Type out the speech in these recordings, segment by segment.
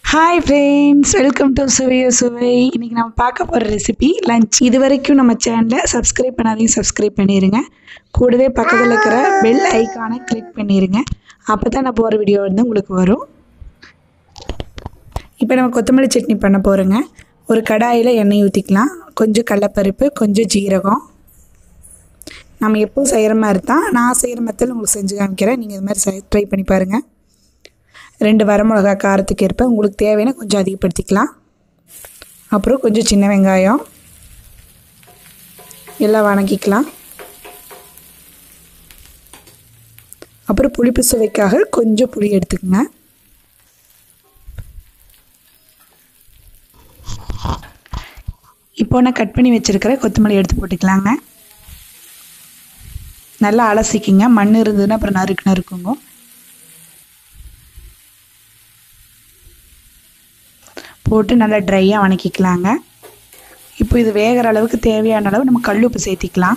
hi friends welcome to சுவைய சுவை இன்றைக்கி நம்ம பார்க்க போகிற ரெசிபி லஞ்ச் இது வரைக்கும் நம்ம சேனலை சப்ஸ்கிரைப் பண்ணாதையும் சப்ஸ்கிரைப் பண்ணிடுங்க கூடவே பக்கத்தில் இருக்கிற பெல் ஐக்கானை கிளிக் பண்ணிடுங்க அப்போ தான் நான் போகிற வீடியோ வந்து உங்களுக்கு வரும் இப்போ நம்ம கொத்தமல்லி சட்னி பண்ண போகிறோங்க ஒரு கடாயில் எண்ணெய் ஊற்றிக்கலாம் கொஞ்சம் கடலப்பருப்பு கொஞ்சம் ஜீரகம் நம்ம எப்போ செய்கிற மாதிரி தான் நான் செய்கிற மெத்தடில் உங்களுக்கு செஞ்சு காமிக்கிறேன் நீங்கள் இது மாதிரி ட்ரை பண்ணி பாருங்கள் ரெண்டு வரமிளகா காரத்துக்கு ஏற்ப உங்களுக்கு தேவையான கொஞ்சம் அதிகப்படுத்திக்கலாம் அப்புறம் கொஞ்சம் சின்ன வெங்காயம் எல்லாம் வணக்கிக்கலாம் அப்புறம் புளிப்பு சுவைக்காக கொஞ்சம் புளி எடுத்துக்கங்க இப்போ நான் கட் பண்ணி வச்சுருக்கிற கொத்தமல்லி எடுத்து போட்டுக்கலாங்க நல்லா அலசிக்கிங்க மண் இருந்ததுன்னா அப்புறம் நறுக்கு நறுக்குங்க போட்டு நல்லா ட்ரையாக வணக்கிக்கலாங்க இப்போ இது வேகிற அளவுக்கு தேவையான அளவு நம்ம கல் உப்பு சேர்த்திக்கலாம்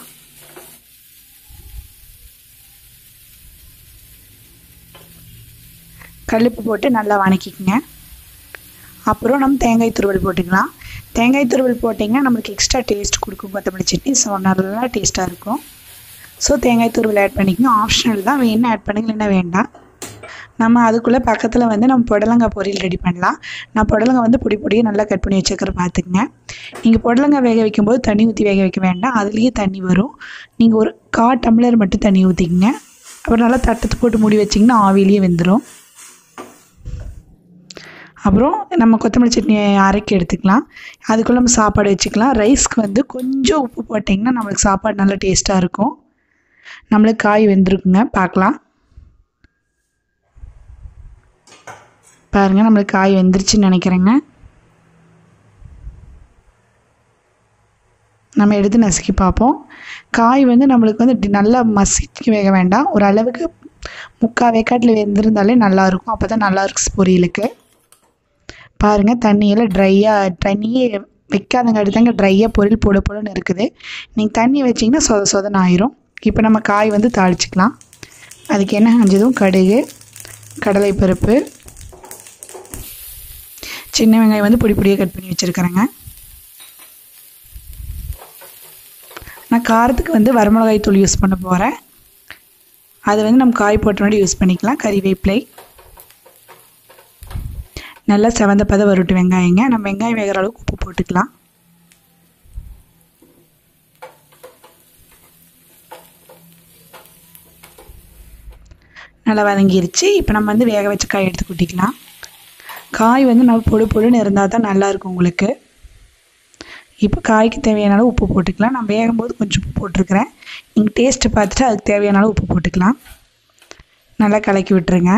கல்லுப்பு போட்டு நல்லா வணக்கிக்கங்க அப்புறம் நம்ம தேங்காய் துருவல் போட்டுக்கலாம் தேங்காய் துருவல் போட்டிங்கன்னா நம்மளுக்கு எக்ஸ்ட்ரா டேஸ்ட் கொடுக்கும் கொத்தமல்லி சட்னி ஸோ நல்லா டேஸ்ட்டாக இருக்கும் ஸோ தேங்காய் துருவல் ஆட் பண்ணிக்கங்க ஆப்ஷனல் தான் வேணும் ஆட் பண்ணுங்க இல்லைன்னா வேண்டாம் நம்ம அதுக்குள்ளே பக்கத்தில் வந்து நம்ம புடலங்காய் பொரியல் ரெடி பண்ணலாம் நான் புடலங்காய் வந்து பொடி பொடியை நல்லா கட் பண்ணி வச்சுக்கிற பார்த்துக்குங்க நீங்கள் புடலங்காய் வேக வைக்கும்போது தண்ணி ஊற்றி வேக வைக்க வேண்டாம் அதுலேயே தண்ணி வரும் நீங்கள் ஒரு கா டம்ளர் மட்டும் தண்ணி ஊற்றிக்கங்க அப்புறம் நல்லா தட்டத்து போட்டு மூடி வச்சிங்கன்னா ஆவிலேயே வெந்துடும் அப்புறம் நம்ம கொத்தமல்லி சட்னி அரைக்கி எடுத்துக்கலாம் அதுக்குள்ளே நம்ம சாப்பாடு வச்சுக்கலாம் ரைஸ்க்கு வந்து கொஞ்சம் உப்பு போட்டிங்கன்னா நம்மளுக்கு சாப்பாடு நல்லா டேஸ்ட்டாக இருக்கும் நம்மளுக்கு காய் வெந்திருக்குங்க பார்க்கலாம் பாருங்கள் நம்மளுக்கு காய் வெந்துருச்சுன்னு நினைக்கிறேங்க நம்ம எடுத்து நசுக்கி பார்ப்போம் காய் வந்து நம்மளுக்கு வந்து நல்லா மசிக்க வேக வேண்டாம் ஒரு அளவுக்கு முக்கால் வேக்காட்டில் வெந்திருந்தாலே நல்லாயிருக்கும் அப்போ தான் நல்லாயிருக்கும் பொரியலுக்கு பாருங்கள் தண்ணியெல்லாம் ட்ரையாக தண்ணியே வைக்காதங்காட்டி தாங்க ட்ரையாக பொரியல் போட போடன்னு இருக்குது நீங்கள் தண்ணி வச்சிங்கன்னா சொத சொதன்னு ஆயிரும் இப்போ நம்ம காய் வந்து தாளிச்சிக்கலாம் அதுக்கு என்ன செஞ்சதும் கடுகு கடலைப்பருப்பு சின்ன வெங்காயம் வந்து பொடி பொடியாக கட் பண்ணி வச்சுருக்கிறேங்க நான் காரத்துக்கு வந்து வரமிளகாய் தூள் யூஸ் பண்ண போகிறேன் அது வந்து நம்ம காய் போட்ட முன்னாடி யூஸ் பண்ணிக்கலாம் கறிவேப்பிலை நல்லா செவந்த பதம் வருட்டு வெங்காயங்க நம்ம வெங்காயம் வேகிற அளவுக்கு உப்பு போட்டுக்கலாம் நல்லா வதங்கிருச்சு இப்போ நம்ம வந்து வேக வச்ச காய் எடுத்து கொட்டிக்கலாம் காய் வந்து நம்ம பொடு பொடுன்னு இருந்தால் தான் நல்லாயிருக்கும் உங்களுக்கு இப்போ காய்க்கு தேவையான அளவு உப்பு போட்டுக்கலாம் நான் வேகும்போது கொஞ்சம் உப்பு போட்டிருக்கிறேன் நீங்கள் டேஸ்ட்டு பார்த்துட்டு அதுக்கு தேவையான அளவு உப்பு போட்டுக்கலாம் நல்லா கலக்கி விட்டுருங்க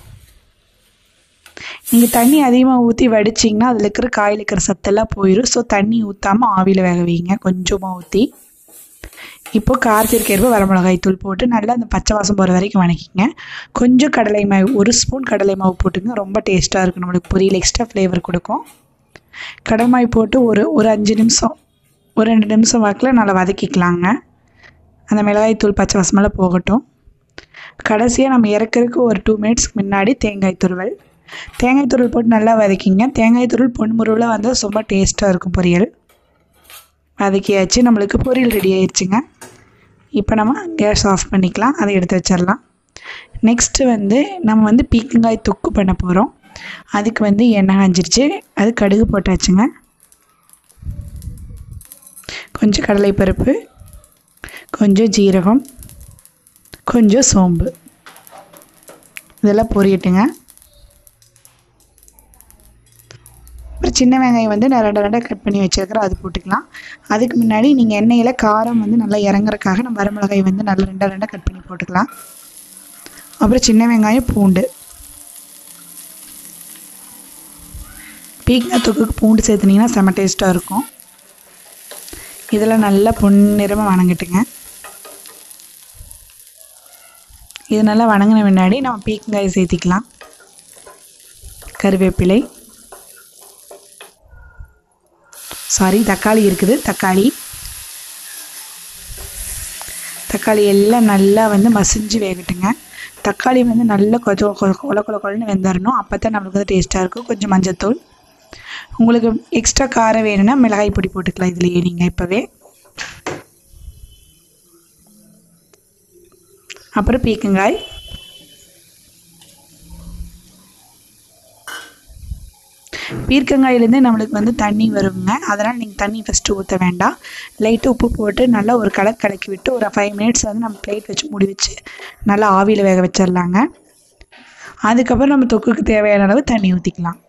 நீங்கள் தண்ணி அதிகமாக ஊற்றி வடிச்சிங்கன்னா அதில் இருக்கிற காயில் இருக்கிற சத்தெல்லாம் போயிடும் ஸோ தண்ணி ஊற்றாமல் ஆவியில் வேக வைங்க கொஞ்சமாக ஊற்றி இப்போது காரத்திற்கு ஏற்ப வரமிளகாய் தூள் போட்டு நல்லா அந்த பச்சை வாசம் போகிற வரைக்கும் வணக்கிங்க கொஞ்சம் கடலை மாவு ஒரு ஸ்பூன் கடலை மாவு போட்டுங்க ரொம்ப டேஸ்ட்டாக இருக்கும் நம்மளுக்கு பொரியல் எக்ஸ்ட்ரா ஃப்ளேவர் கொடுக்கும் கடல் மாவு போட்டு ஒரு ஒரு அஞ்சு நிமிஷம் ஒரு ரெண்டு நிமிஷம் வாக்கில் நல்லா வதக்கிக்கலாங்க அந்த மிளகாய் தூள் பச்சை வாசமெல்லாம் போகட்டும் கடைசியாக நம்ம இறக்கிறதுக்கு ஒரு டூ மினிட்ஸ்க்கு முன்னாடி தேங்காய் துருவல் தேங்காய் துருவல் போட்டு நல்லா வதக்கிங்க தேங்காய் துருவல் பொன்முருவில் வந்து ரொம்ப டேஸ்ட்டாக இருக்கும் பொரியல் வதக்கியாச்சு நம்மளுக்கு பொரியல் ரெடி ஆயிடுச்சுங்க இப்போ நம்ம கேஸ் ஆஃப் பண்ணிக்கலாம் அதை எடுத்து வச்சிடலாம் நெக்ஸ்ட்டு வந்து நம்ம வந்து பீக்கங்காய் தொக்கு பண்ண போகிறோம் அதுக்கு வந்து எண்ணெய் காஞ்சிருச்சு அது கடுகு போட்டாச்சுங்க கொஞ்சம் கடலைப்பருப்பு கொஞ்சம் ஜீரகம் கொஞ்சம் சோம்பு இதெல்லாம் பொரியட்டுங்க அப்புறம் சின்ன வெங்காயம் வந்து நான் ரெண்டு ரெண்டாக கட் பண்ணி வச்சுருக்கிறேன் அது போட்டுக்கலாம் அதுக்கு முன்னாடி நீங்கள் எண்ணெயில் காரம் வந்து நல்லா இறங்குறக்காக நம்ம வரமிளகாய் வந்து நல்லா ரெண்டாக ரெண்டாக கட் பண்ணி போட்டுக்கலாம் அப்புறம் சின்ன வெங்காயம் பூண்டு பீக்கங்காய் தொக்குக்கு பூண்டு சேர்த்துனீங்கன்னா செம்ம டேஸ்ட்டாக இருக்கும் இதெல்லாம் நல்லா பொன்னிறமாக வணங்கிட்டுங்க இது நல்லா வணங்கின முன்னாடி நம்ம பீக்கங்காயை சேர்த்திக்கலாம் கருவேப்பிலை சாரி தக்காளி இருக்குது தக்காளி தக்காளி எல்லாம் நல்லா வந்து மசிஞ்சு வேகட்டுங்க தக்காளி வந்து நல்லா கொஞ்சம் கொ- கொல கொல கொலன்னு வெந்துடணும் அப்போ தான் நம்மளுக்கு வந்து டேஸ்ட்டாக இருக்கும் கொஞ்சம் மஞ்சத்தூள் உங்களுக்கு எக்ஸ்ட்ரா காரம் வேணும்னா மிளகாய் பொடி போட்டுக்கலாம் இதுலேயே நீங்கள் இப்போவே அப்புறம் பீக்கங்காய் பீர்க்கங்காயிலேருந்து நம்மளுக்கு வந்து தண்ணி வருங்க அதனால் நீங்கள் தண்ணி ஃபஸ்ட்டு ஊற்ற வேண்டாம் லைட்டாக உப்பு போட்டு நல்லா ஒரு கலக்கு கலக்கி விட்டு ஒரு ஃபைவ் மினிட்ஸ் வந்து நம்ம பிளேட் வச்சு மூடி வச்சு நல்லா ஆவியில் வேக வச்சிடலாங்க அதுக்கப்புறம் நம்ம தொக்குக்கு தேவையான அளவு தண்ணி ஊற்றிக்கலாம்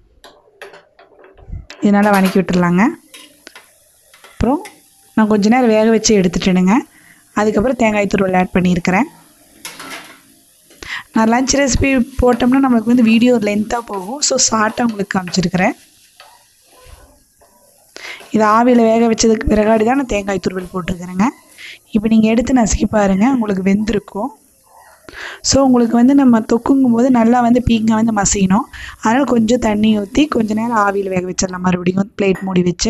இதனால் வணக்கி விட்டுறலாங்க அப்புறம் நான் கொஞ்ச நேரம் வேக வச்சு எடுத்துட்டேனுங்க அதுக்கப்புறம் தேங்காய் துருவல் ஆட் பண்ணியிருக்கிறேன் நான் லஞ்ச் ரெசிபி போட்டோம்னா நம்மளுக்கு வந்து வீடியோ லென்த்தாக போகும் ஸோ ஷார்ட்டாக உங்களுக்கு காமிச்சிருக்கிறேன் இது ஆவியில் வேக வச்சதுக்கு பிறகாடி தான் நான் தேங்காய் துருவல் போட்டிருக்கிறேங்க இப்போ நீங்கள் எடுத்து நசுக்கி பாருங்கள் உங்களுக்கு வெந்திருக்கும் ஸோ உங்களுக்கு வந்து நம்ம தொக்குங்கும் போது நல்லா வந்து பீங்காய் வந்து மசியணும் அதனால் கொஞ்சம் தண்ணி ஊற்றி கொஞ்ச நேரம் ஆவியில் வேக வச்சிடலாம் மறுபடியும் பிளேட் மூடி வச்சு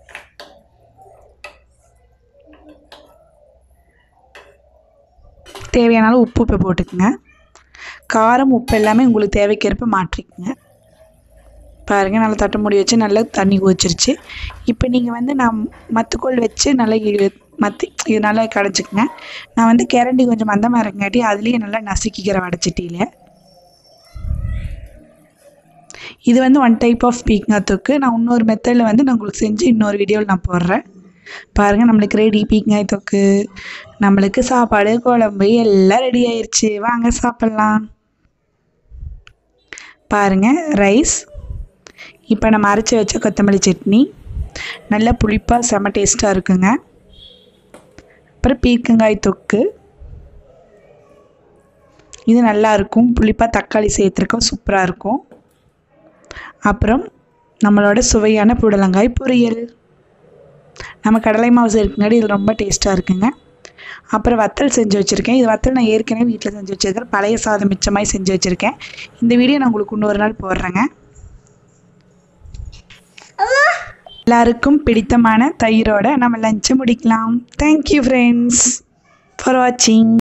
தேவையான அளவு உப்பு இப்போ போட்டுக்குங்க காரம் உப்பு எல்லாமே உங்களுக்கு தேவைக்கேற்ப மாற்றிக்கங்க பாருங்கள் நல்லா தட்டை மூடி வச்சு நல்லா தண்ணி கொதிச்சிருச்சு இப்போ நீங்கள் வந்து நான் மத்துக்கோல் வச்சு நல்லா இ- மத்தி இது நல்லா கடைச்சிக்கங்க நான் வந்து கேரண்டி கொஞ்சம் மந்தமாக இருக்கங்காட்டி அதுலேயே நல்லா நசுக்கிக்கிறேன் வடச்சட்டியில் இது வந்து ஒன் டைப் ஆஃப் பீக்ங்காய் தொக்கு நான் இன்னொரு மெத்தடில் வந்து நான் உங்களுக்கு செஞ்சு இன்னொரு வீடியோவில் நான் போடுறேன் பாருங்கள் நம்மளுக்கு ரெடி பீக்ங்காய் தொக்கு நம்மளுக்கு சாப்பாடு குழம்பு எல்லாம் ரெடி ஆயிருச்சு வாங்க சாப்பிட்லாம் பாருங்கள் ரைஸ் இப்போ நம்ம அரைச்சி வச்ச கொத்தமல்லி சட்னி நல்ல புளிப்பாக செம டேஸ்ட்டாக இருக்குங்க அப்புறம் பீர்க்கங்காய் தொக்கு இது நல்லா இருக்கும் புளிப்பாக தக்காளி சேர்த்துருக்கோம் சூப்பராக இருக்கும் அப்புறம் நம்மளோட சுவையான புடலங்காய் பொரியல் நம்ம கடலை மாவு சேர்க்குங்காடி இது ரொம்ப டேஸ்ட்டாக இருக்குங்க அப்புறம் வத்தல் செஞ்சு வச்சுருக்கேன் இது வத்தல் நான் ஏற்கனவே வீட்டில் செஞ்சு வச்சுருக்கேன் பழைய சாதம் மிச்சமாய் செஞ்சு வச்சுருக்கேன் இந்த வீடியோ நான் உங்களுக்கு இன்னொரு நாள் போடுறேங்க எல்லாருக்கும் பிடித்தமான தயிரோட நம்ம லஞ்சை முடிக்கலாம் தேங்க்யூ ஃப்ரெண்ட்ஸ் ஃபார் வாட்சிங்